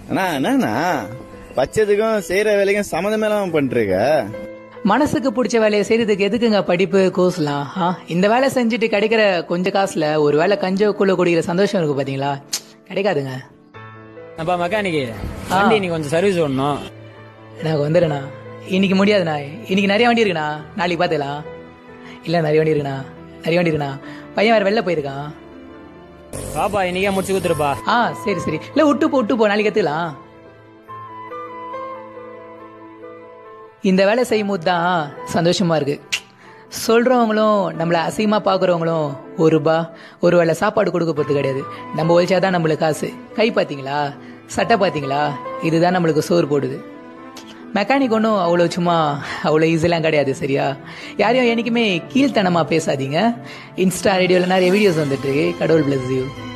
அண்ணா என்னண்ணா பச்சதுக்கும் செய்யற வேலைக்கும் சம்மந்தம் இல்லாம பண்ணிருக்க மனசுக்கு பிடிச்ச வேலையை செய்யறதுக்கு எதுக்குங்க படிப்பு கோர்ஸ்லாம் ஆ இந்த வேலை செஞ்சுட்டு கிடைக்கிற கொஞ்ச காசுல ஒரு வேலை கஞ்ச கூழ குடிக்கிற சந்தோஷம் இருக்கு பாத்தீங்களா கிடைக்காதுங்க அப்பா மெக்கானிக்கு வண்டி நீ கொஞ்சம் சர்வீஸ் பண்ணணும் நான் வந்துடுறேண்ணா இன்னைக்கு முடியாதுண்ணா இன்னைக்கு நிறைய வண்டி இருக்குண்ணா நாளைக்கு பார்த்துக்கலாம் இல்ல நிறைய வண்டி இருக்குண்ணா நிறைய வண்டி இருக்குண்ணா பையன் வேற வெளில போயிருக்கான் பாப்பா இன்னைக்கே முடிச்சு கொடுத்துருப்பா ஆ சரி சரி இல்ல விட்டு போ விட்டு போ நாளைக்கு கத்துக்கலாம் இந்த வேலை செய்யும் போது தான் சந்தோஷமா இருக்கு சொல்றவங்களும் நம்மள அசிங்கமா பாக்குறவங்களும் ஒரு ரூபா ஒரு வேளை சாப்பாடு கொடுக்க போறது கிடையாது நம்ம ஒழிச்சாதான் நம்மளுக்கு காசு கை பாத்தீங்களா சட்டை பாத்தீங்களா இதுதான் நம்மளுக்கு சோறு போடுது மெக்கானிக் ஒன்றும் அவ்வளோ சும்மா அவ்வளோ ஈஸிலாம் கிடையாது சரியா யாரையும் என்னைக்குமே கீழ்த்தனமா பேசாதீங்க இன்ஸ்டா ரேடியோவில் நிறைய வீடியோஸ் வந்துட்டு இருக்கு கடவுள் பிளஸ் யூ